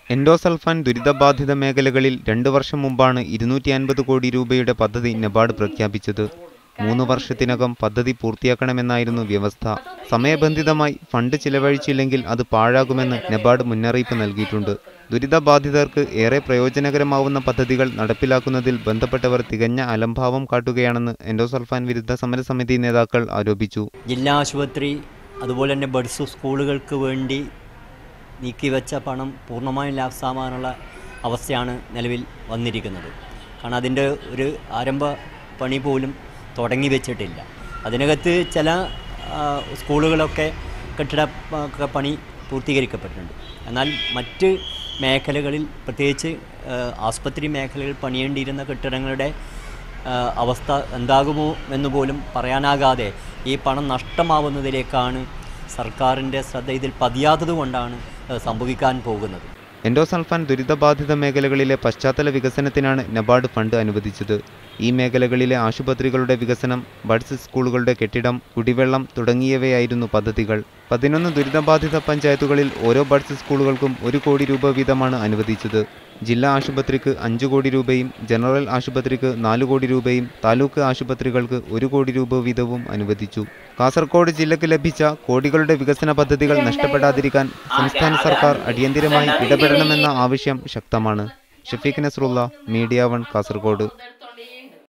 endosulfan ദുരിതബാധിത മേഖലകളിൽ രണ്ടു വർഷം മുമ്പാണ് ഇരുന്നൂറ്റി അൻപത് കോടി രൂപയുടെ പദ്ധതി നബാർഡ് പ്രഖ്യാപിച്ചത് മൂന്ന് വർഷത്തിനകം പദ്ധതി പൂർത്തിയാക്കണമെന്നായിരുന്നു വ്യവസ്ഥ സമയബന്ധിതമായി ഫണ്ട് ചിലവഴിച്ചില്ലെങ്കിൽ അത് പാഴാകുമെന്ന് നബാർഡ് മുന്നറിയിപ്പ് നൽകിയിട്ടുണ്ട് ദുരിതബാധിതർക്ക് ഏറെ പ്രയോജനകരമാവുന്ന പദ്ധതികൾ നടപ്പിലാക്കുന്നതിൽ ബന്ധപ്പെട്ടവർ തികഞ്ഞ അലംഭാവം കാട്ടുകയാണെന്ന് എൻഡോസൾഫാൻ വിരുദ്ധ സമരസമിതി നേതാക്കൾ ആരോപിച്ചു ജില്ലാ ആശുപത്രി അതുപോലെ തന്നെ ബഡ്സ് സ്കൂളുകൾക്ക് വേണ്ടി നീക്കിവെച്ച പണം പൂർണ്ണമായും ലാഭസാമാനുള്ള അവസ്ഥയാണ് നിലവിൽ വന്നിരിക്കുന്നത് കാരണം അതിൻ്റെ ഒരു ആരംഭ പണി പോലും തുടങ്ങി വെച്ചിട്ടില്ല അതിനകത്ത് ചില ആ, സ്കൂളുകളൊക്കെ കെട്ടിട പ- ഒക്കെ പണി പൂർത്തീകരിക്കപ്പെട്ടിട്ടുണ്ട് എന്നാൽ മറ്റ് മേഖലകളിൽ പ്രത്യേകിച്ച് ആ, ആസ്പത്രി മേഖലകളിൽ പണിയേണ്ടിയിരുന്ന കെട്ടിടങ്ങളുടെ ആ, അവസ്ഥ എന്താകുമോ എന്ന് പോലും പറയാനാകാതെ ഈ പണം നഷ്ടമാവുന്നതിലേക്കാണ് സർക്കാരിൻ്റെ ശ്രദ്ധ ഇതിൽ പതിയാത്തത് കൊണ്ടാണ് അത് സംഭവിക്കാൻ പോകുന്നത് എൻഡോസൾഫാൻ ദുരിതബാധിത മേഖലകളിലെ പശ്ചാത്തല വികസനത്തിനാണ് നബാർഡ് ഫണ്ട് അനുവദിച്ചത് ഈ മേഖലകളിലെ ആശുപത്രികളുടെ വികസനം ബഡ്സ് സ്കൂളുകളുടെ കെട്ടിടം കുടിവെള്ളം തുടങ്ങിയവയായിരുന്നു പദ്ധതികൾ പതിനൊന്ന് ദുരിതബാധിത പഞ്ചായത്തുകളിൽ ഓരോ ബഡ്സ് സ്കൂളുകൾക്കും ഒരു കോടി രൂപ വീതമാണ് അനുവദിച്ചത് ജില്ലാ ആശുപത്രിക്ക് അഞ്ചു കോടി രൂപയും ജനറൽ ആശുപത്രിക്ക് നാല് കോടി രൂപയും താലൂക്ക് ആശുപത്രികൾക്ക് ഒരു കോടി രൂപ വീതവും അനുവദിച്ചു കാസർഗോഡ് ജില്ലയ്ക്ക് ലഭിച്ച കോടികളുടെ വികസന പദ്ധതികൾ നഷ്ടപ്പെടാതിരിക്കാൻ സംസ്ഥാന സർക്കാർ അടിയന്തിരമായി ഇടപെടണമെന്ന ആവശ്യം ശക്തമാണ് ഷഫീഖ് നസ്രുള്ള മീഡിയ വൺ കാസർഗോഡ്